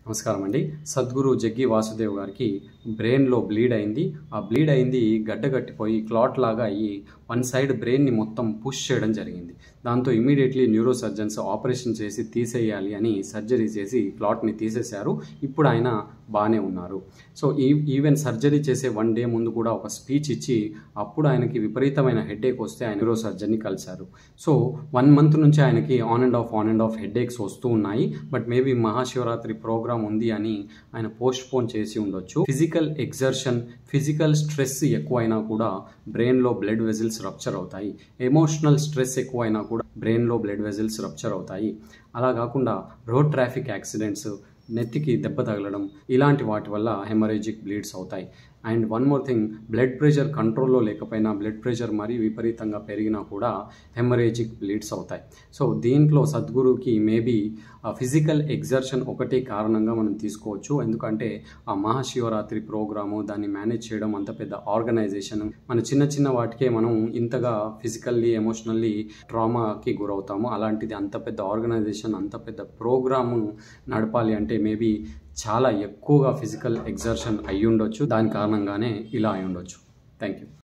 నమస్కారం అండి సద్గురు జగ్గి వాసుదేవ్ గారికి బ్రెయిన్లో బ్లీడ్ అయింది ఆ బ్లీడ్ అయింది గడ్డగట్టిపోయి క్లాట్ లాగా అయ్యి వన్ సైడ్ బ్రెయిన్ని మొత్తం పుష్ చేయడం జరిగింది దాంతో ఇమీడియట్లీ న్యూరో సర్జన్స్ ఆపరేషన్ చేసి తీసేయాలి అని సర్జరీ చేసి క్లాట్ని తీసేశారు ఇప్పుడు ఆయన బాగానే ఉన్నారు సో ఈ ఈవెన్ సర్జరీ చేసే వన్ డే ముందు కూడా ఒక స్పీచ్ ఇచ్చి అప్పుడు ఆయనకి విపరీతమైన హెడేక్ వస్తే ఆయన న్యూరో సర్జన్ని కలిశారు సో వన్ మంత్ నుంచి ఆయనకి on and off on and off headaches వస్తూ ఉన్నాయి బట్ మేబీ మహాశివరాత్రి ప్రోగ్రామ్ ఉంది అని ఆయన పోస్ట్ పోన్ చేసి ఉండొచ్చు ఫిజికల్ ఎగ్జర్షన్ ఫిజికల్ స్ట్రెస్ ఎక్కువైనా కూడా బ్రెయిన్లో బ్లడ్ వెజిల్స్ రప్చర్ అవుతాయి ఎమోషనల్ స్ట్రెస్ ఎక్కువైనా కూడా బ్రెయిన్లో బ్లడ్ వెజిల్స్ రప్చర్ అవుతాయి అలా కాకుండా రోడ్ ట్రాఫిక్ యాక్సిడెంట్స్ నెత్తికి దెబ్బ తగలడం ఇలాంటి వాటి వల్ల హెమరేజిక్ బ్లీడ్స్ అవుతాయి and one more thing blood pressure కంట్రోల్లో లేకపోయినా బ్లడ్ ప్రెషర్ మరీ విపరీతంగా పెరిగినా కూడా హెమరేజిక్ బ్లీడ్స్ అవుతాయి సో దీంట్లో సద్గురుకి మేబీ ఫిజికల్ ఎగ్జర్షన్ ఒకటే కారణంగా మనం తీసుకోవచ్చు ఎందుకంటే ఆ మహాశివరాత్రి ప్రోగ్రాము దాన్ని మేనేజ్ చేయడం అంత పెద్ద ఆర్గనైజేషన్ మన చిన్న చిన్న వాటికే మనం ఇంతగా ఫిజికల్లీ ఎమోషనల్లీ ట్రామాకి గురవుతాము అలాంటిది అంత పెద్ద ఆర్గనైజేషన్ అంత పెద్ద ప్రోగ్రాము నడపాలి అంటే మేబీ చాలా ఎక్కువగా ఫిజికల్ ఎగ్జర్షన్ అయ్యి ఉండొచ్చు దాని కారణంగానే ఇలా అయి ఉండొచ్చు థ్యాంక్ యూ